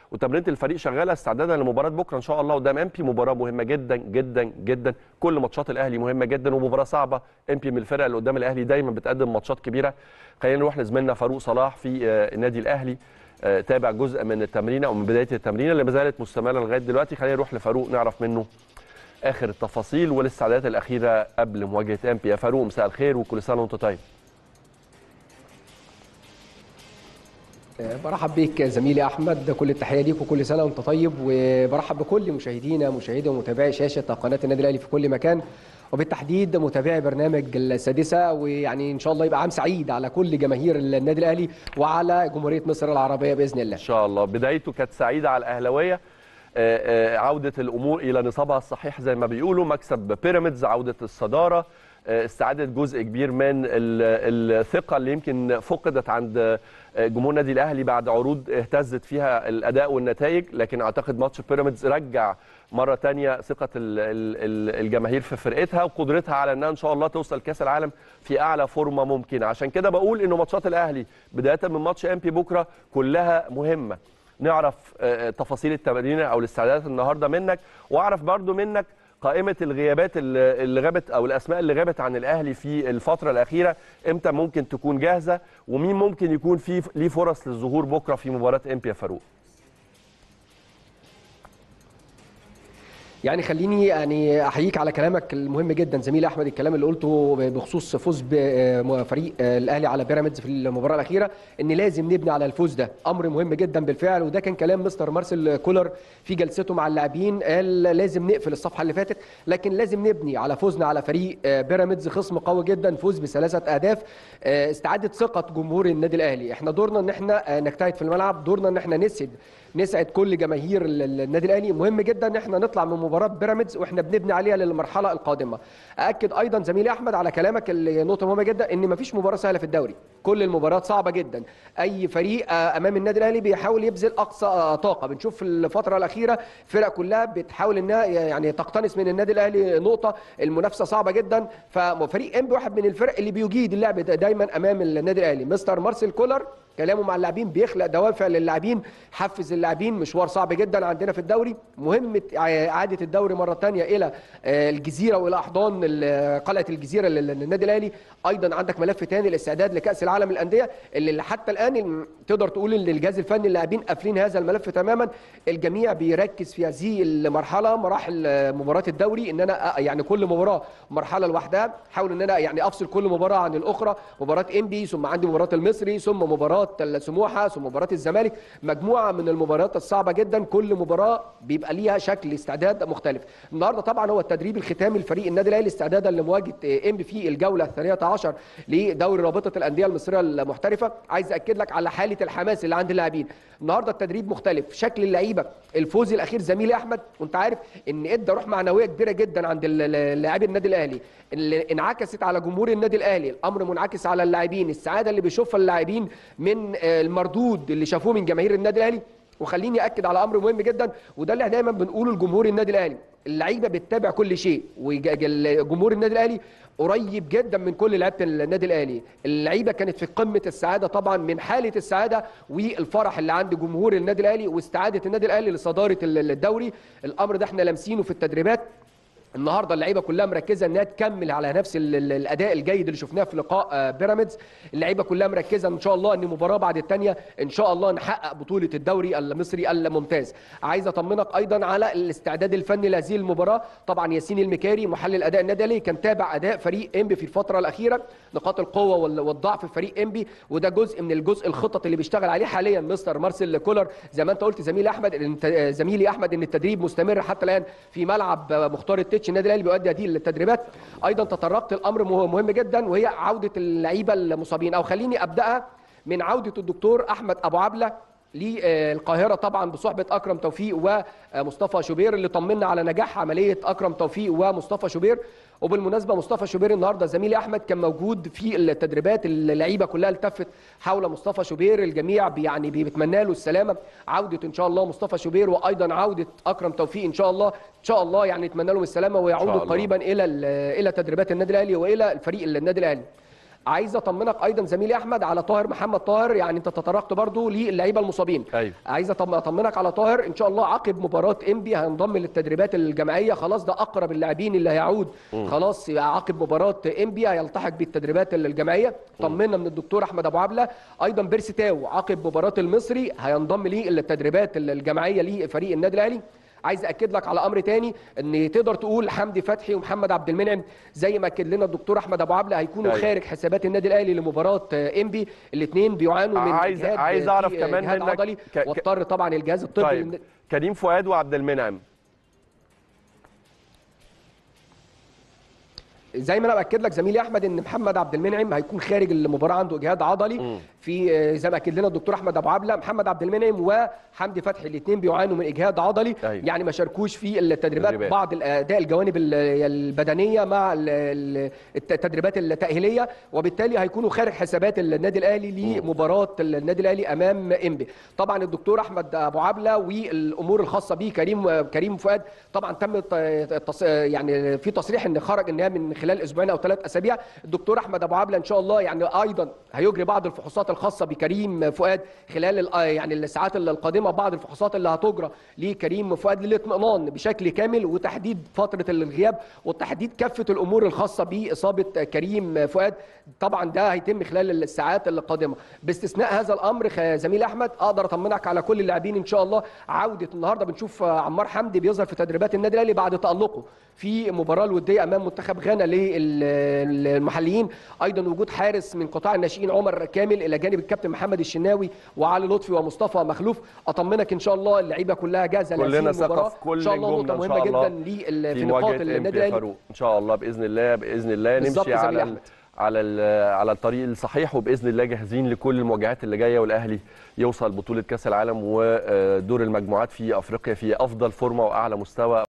وتمرينه الفريق شغاله استعدادا لمباراه بكره ان شاء الله قدام امبي مباراه مهمه جدا جدا جدا كل ماتشات الاهلي مهمه جدا ومباراه صعبه امبي من الفرق اللي قدام الاهلي دايما بتقدم ماتشات كبيره خلينا نروح لزميلنا فاروق صلاح في آه، النادي الاهلي آه، تابع جزء من التمرينه او من بدايه التمرينه اللي ما زالت مستمره لغايه دلوقتي خلينا نروح لفاروق نعرف منه اخر التفاصيل والاستعدادات الاخيره قبل مواجهه امبي يا فاروق مساء الخير وكل سنه وانت طيب برحب بيك زميلي احمد كل التحيه ليك وكل سنه وانت طيب وبرحب بكل مشاهدينا مشاهدي ومتابعي شاشه قناه النادي الاهلي في كل مكان وبالتحديد متابعي برنامج السادسه ويعني ان شاء الله يبقى عام سعيد على كل جماهير النادي الاهلي وعلى جمهوريه مصر العربيه باذن الله ان شاء الله بدايته كانت سعيده على الاهلاويه آه، آه، عوده الامور الى نصابها الصحيح زي ما بيقولوا مكسب بيراميدز عوده الصداره آه، استعاده جزء كبير من ال- الثقه اللي يمكن فقدت عند آه، جمهور النادي الاهلي بعد عروض اهتزت فيها الاداء والنتائج لكن اعتقد ماتش بيراميدز رجع مره تانية ثقه ال- ال- ال- الجماهير في فرقتها وقدرتها على انها ان شاء الله توصل كاس العالم في اعلى فورمه ممكنه عشان كده بقول انه ماتشات الاهلي بدايه من ماتش ام بي بكره كلها مهمه نعرف آه، تفاصيل التمارين او الاستعدادات النهارده منك واعرف برضو منك قائمه الغيابات اللي اللي غابت او الاسماء اللي غابت عن الاهلي في الفتره الاخيره امتى ممكن تكون جاهزه ومين ممكن يكون في ليه فرص للظهور بكره في مباراه امبي يا فاروق يعني خليني يعني احييك على كلامك المهم جدا زميلي احمد الكلام اللي قلته بخصوص فوز بفريق الاهلي على بيراميدز في المباراه الاخيره ان لازم نبني على الفوز ده امر مهم جدا بالفعل وده كان كلام مستر مارسيل كولر في جلسته مع اللاعبين قال لازم نقفل الصفحه اللي فاتت لكن لازم نبني على فوزنا على فريق بيراميدز خصم قوي جدا فوز بثلاثه اهداف استعاده ثقه جمهور النادي الاهلي احنا دورنا ان احنا نجتهد في الملعب دورنا ان احنا نسعد نسعد كل جماهير النادي الاهلي مهم جدا ان احنا نطلع من مباراه بيراميدز واحنا بنبني عليها للمرحله القادمه اكد ايضا زميلي احمد على كلامك اللي نقطه مهمه جدا ان مفيش مباراه سهله في الدوري كل المباريات صعبه جدا اي فريق امام النادي الاهلي بيحاول يبذل اقصى طاقه بنشوف في الفتره الاخيره فرق كلها بتحاول انها يعني تقتنص من النادي الاهلي نقطه المنافسه صعبه جدا ففريق انبي واحد من الفرق اللي بيجيد اللعب دايما امام النادي الاهلي مستر مارسيل كولر كلامه مع اللاعبين بيخلق دوافع للاعبين حفز اللاعبين مشوار صعب جدا عندنا في الدوري مهمه اعاده الدوري مره ثانيه الى الجزيره والى احضان قلعه الجزيره للنادي الاهلي ايضا عندك ملف ثاني الاستعداد لكاس العالم للانديه اللي حتى الان تقدر تقول ان الجهاز الفني اللاعبين قافلين هذا الملف تماما الجميع بيركز في هذه المرحله مراحل مباراه الدوري ان انا يعني كل مباراه مرحله لوحدها حاول ان انا يعني افصل كل مباراه عن الاخرى مباراه انبي ثم عندي مباراه المصري ثم مباراه سموحه ثم مباراه الزمالك مجموعه من المباريات الصعبه جدا كل مباراه بيبقى ليها شكل استعداد مختلف النهارده طبعا هو التدريب الختامي لفريق النادي الاهلي استعدادا لمواجهه انبي في الجوله الثانيه عشر لدوري رابطه الانديه المصريه المحترفه عايز اكد لك على حاله الحماس اللي عند اللاعبين النهارده التدريب مختلف شكل اللعيبه الفوز الاخير زميلي احمد وانت عارف ان ادى روح معنويه كبيره جدا عند لاعبي النادي الاهلي اللي انعكست على جمهور النادي الاهلي الامر منعكس على اللاعبين السعاده اللي بيشوفها اللاعبين من المردود اللي شافوه من جماهير النادي الاهلي وخليني اكد على امر مهم جدا وده اللي دايما بنقوله لجمهور النادي الاهلي اللعيبه بتتابع كل شيء وجمهور النادي الاهلي قريب جدا من كل لعيبه النادي الاهلي اللعيبه كانت في قمه السعاده طبعا من حاله السعاده والفرح اللي عند جمهور النادي الاهلي واستعاده النادي الاهلي لصداره الدوري الامر ده احنا لامسينه في التدريبات النهارده اللعيبه كلها مركزه انها تكمل على نفس الاداء الجيد اللي شفناه في لقاء بيراميدز اللعيبه كلها مركزه ان شاء الله ان مباراه بعد الثانيه ان شاء الله نحقق بطوله الدوري المصري الممتاز عايز اطمنك ايضا على الاستعداد الفني لهذه المباراه طبعا ياسين المكاري محلل اداء النادي الاهلي كان تابع اداء فريق انبي في الفتره الاخيره نقاط القوه والضعف في فريق انبي وده جزء من الجزء الخطط اللي بيشتغل عليه حاليا مستر مارسيل كولر زي ما انت قلت زميلي احمد زميلي احمد ان التدريب مستمر حتى الان في ملعب مختار التتش النادي الاهلي بيؤدي هذه التدريبات ايضا تطرقت الامر مهم جدا وهي عوده اللعيبه المصابين او خليني ابداها من عوده الدكتور احمد ابو عبله للقاهره طبعا بصحبه اكرم توفيق ومصطفى شوبير اللي طمنا على نجاح عمليه اكرم توفيق ومصطفى شوبير وبالمناسبه مصطفى شوبير النهارده زميلي احمد كان موجود في التدريبات اللعيبه كلها التفت حول مصطفى شوبير الجميع يعني بيتمنى له السلامه عوده ان شاء الله مصطفى شوبير وايضا عوده اكرم توفيق ان شاء الله ان شاء الله يعني نتمنى لهم السلامه ويعودوا قريبا الى الى تدريبات النادي الاهلي والى الفريق النادي الاهلي عايز اطمنك ايضا زميلي احمد على طاهر محمد طاهر يعني انت تطرقت برضو للعيبه المصابين أيوة. عايز أطم- اطمنك على طاهر ان شاء الله عقب مباراه انبي هينضم للتدريبات الجماعيه خلاص ده اقرب اللاعبين اللي هيعود خلاص عقب مباراه انبي هيلتحق بالتدريبات الجماعيه طمنا من الدكتور احمد ابو عبله ايضا بيرسي تاو عقب مباراه المصري هينضم للتدريبات الجماعيه لفريق النادي الاهلي عايز اكد لك على امر تاني ان تقدر تقول حمدي فتحي ومحمد عبد المنعم زي ما اكد لنا الدكتور احمد ابو عبله هيكونوا أيوة. خارج حسابات النادي الاهلي لمباراه انبي الاثنين بيعانوا من عايز- إجهاد عايز في أعرف كمان جهاد منك عضلي ك- ك- واضطر طبعا الجهاز الطبي طيب للن- كريم فؤاد وعبد المنعم زي ما انا باكد لك زميلي احمد ان محمد عبد المنعم هيكون خارج المباراه عنده اجهاد عضلي في آه، زي ما اكد لنا الدكتور احمد ابو عبله محمد عبد المنعم وحمدي فتحي الاثنين بيعانوا من اجهاد عضلي أيوة. يعني ما شاركوش في التدريبات تدريبات. بعض الاداء الجوانب ال- البدنيه مع ال- ال- التدريبات التاهيليه وبالتالي هيكونوا خارج حسابات النادي الاهلي لمباراه النادي الاهلي امام انبي طبعا الدكتور احمد ابو عبله والامور الخاصه به كريم كريم فؤاد طبعا تم الت- التص... يعني في تصريح ان خرج انها من خلال اسبوعين او ثلاث اسابيع الدكتور احمد ابو عبله ان شاء الله يعني ايضا هيجري بعض الفحوصات الخاصه بكريم فؤاد خلال ال- يعني الساعات القادمه بعض الفحوصات اللي هتجرى لكريم فؤاد للاطمئنان بشكل كامل وتحديد فتره الغياب وتحديد كافه الامور الخاصه باصابه كريم فؤاد طبعا ده هيتم خلال الساعات القادمه باستثناء هذا الامر خ- زميلي احمد اقدر اطمنك على كل اللاعبين ان شاء الله عوده النهارده بنشوف عمار حمدي بيظهر في تدريبات النادي الاهلي بعد تالقه في مباراه الوديه امام منتخب غانا للمحليين ايضا وجود حارس من قطاع الناشئين عمر كامل الى جانب الكابتن محمد الشناوي وعلي لطفي ومصطفى مخلوف اطمنك ان شاء الله اللعيبه كلها جاهزه كلنا لهذه ثقة المباراه في كل ان شاء الله نجومنا نقطه إن مهمه شاء الله جدا لل- في في نقاط مواجهه النادي إنبي الاهلي فاروق ان شاء الله باذن الله باذن الله بالظبط نمشي يا على زميلي ال... أحمد. على ال... على الطريق الصحيح وباذن الله جاهزين لكل المواجهات اللي جايه والاهلي يوصل بطوله كاس العالم ودور المجموعات في افريقيا في افضل فورمه واعلى مستوى